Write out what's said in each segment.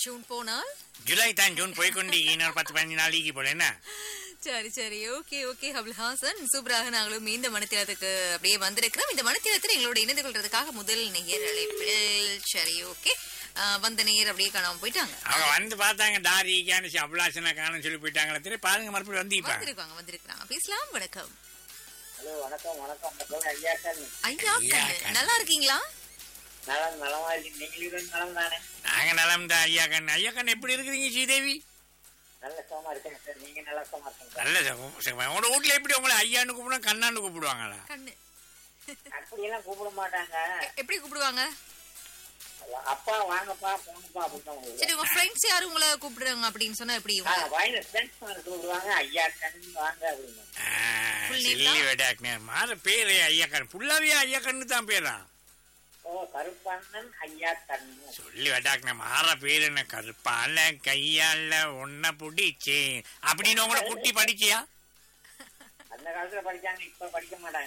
June போனால் ஜூலை தான் June போய்க்கொண்டு இன்னொரு பத்து பதினஞ்சு நாளைக்கு போல என்ன சரி சரி ஓகே ஓகே அபுல் ஹாசன் சூப்பராக நாங்களும் இந்த மனத்திலத்துக்கு அப்படியே வந்திருக்கிறோம் இந்த மனத்திலத்தில் எங்களோட இணைந்து கொள்றதுக்காக முதல் நேயர் அழைப்பில் சரி ஓகே வந்த நேயர் அப்படியே காணாம போயிட்டாங்க அவங்க வந்து பார்த்தாங்க டாரி கேனிச்சு அபிலாசனா காணும் சொல்லி போயிட்டாங்களே தெரியும் பாருங்க மறுபடியும் வந்திருப்பாங்க வந்திருக்காங்க வந்திருக்காங்க பேசலாம் வணக்கம் ஹலோ வணக்கம் வணக்கம் வணக்கம் ஐயா சார் ஐயா ஐயா, கண்ணு கண்ணு. நல்லா இருக்கீங்களா நலம் நலமா இருக்கு நீங்களும் நலம் தானே நாங்க நலம் தான் ஐயா கண் ஐயா கண் எப்படி இருக்கிறீங்க ஸ்ரீதேவி நல்ல சுகமா இருக்கேன் சார் நீங்க நல்ல சுகமா இருக்கீங்க சார் நல்ல சுகம், சுகம். உங்களோட வீட்டுல எப்படி உங்களை ஐயான்னு கூப்பிடுவாங்க கண்ணான்னு கூப்பிடுவாங்களா கண்ணு அப்படியெல்லாம் கூப்பிட மாட்டாங்க எ- எப்படி கூப்பிடுவாங்க அப்பா வாங்கப்பா போங்கப்பா அப்படின்னு சரி உங்க ஃப்ரெண்ட்ஸ் யாரும் உங்களை கூப்பிடுறாங்க அப்படின்னு சொன்னா எப்படி ஆ வயல ஃப்ரெண்ட்ஸ் கூப்பிடுவாங்க ஐயா கண் வாங்க அப்படின்னு Full name சில்லி தான்? வெடாக்னே மாற பேரு ஐயா கண் ஃபுல்லாவே ஐயா கண்ணு தான் பேரா ஓ கருப்பண்ணன் ஐயா கண்ணு சொல்லி வெடாக்னே மாற பேரு என்ன கருப்பால கையால ஒன்ன புடிச்சு அப்படின்னு உங்களை குட்டி படிச்சியா அந்த காலத்துல படிச்சாங்க இப்ப படிக்க மாட்டாங்க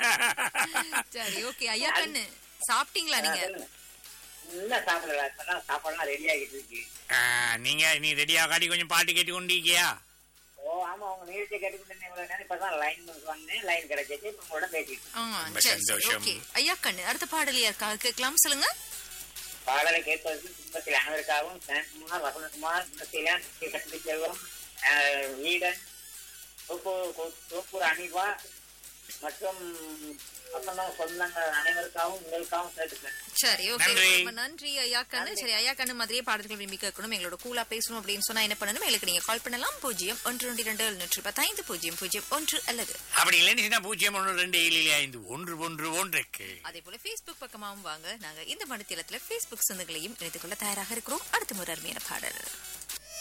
சரி ஓகே ஐயா கண்ணு சாப்பிட்டீங்களா நீங்க சொல்லுங்க. இன்னும் சாப்பிடல இப்பதான் சாப்பாடுலாம் ரெடி ஆகிட்டு இருக்கு ஆ, நீங்க நீ ரெடியா காட்டி கொஞ்சம் பாட்டு கேட்டு கொண்டிருக்கியா ஓ ஆமா உங்க நிகழ்ச்சியை கேட்டுக்கிட்டு இவ்வளவு நேரம் இப்பதான் லைன் வந்தேன் லைன் கிடைச்சிச்சு இப்ப உங்களோட பேசிட்டு ஆ, ரொம்ப சரி, சரி, சந்தோஷம். ஓகே ஐயா கண்ணு அடுத்த பாடல் யாருக்காக கேட்கலாம் சொல்லுங்க பாடலை கேட்பதற்கு குடும்பத்தில் அனைவருக்காகவும் சாந்தகுமார் வசந்தகுமார் குணசீலன் கட்டி செல்வம் ஆஹ், வீடன் தோப்பூர் தோப்பூர் அனிவா மற்றும் வசந்தம் சொந்தங்கள் அனைவருக்காகவும் உங்களுக்காகவும் சேர்த்துக்கிறேன் சரி ஓகே நன்றி. ரொம்ப நன்றி ஐயா கண்ணு சரி ஐயா கண்ணு மாதிரியே பாடல்கள் விரும்பி கேட்கணும் எங்களோட கூலா பேசணும் அப்படின்னு சொன்னா என்ன பண்ணணும் எங்களுக்கு நீங்க கால் பண்ணலாம் பூஜ்ஜியம் ஒன்று ரெண்டு இரண்டு எழுநூற்றி பத்தைந்து பூஜ்ஜியம் பூஜ்ஜியம் ஒன்று அல்லது அப்படி இல்லைன்னு பூஜ்ஜியம் ஒன்று ரெண்டு ஏழு ஐந்து ஒன்று ஒன்று ஒன்றுக்கு அதே போல Facebook பக்கமாவும் வாங்க நாங்க இந்த மணித்திலத்துல Facebook சொந்தங்களையும் இணைத்துக் கொள்ள தயாராக இருக்கிறோம் அடுத்த ஒரு அருமையான பாடல்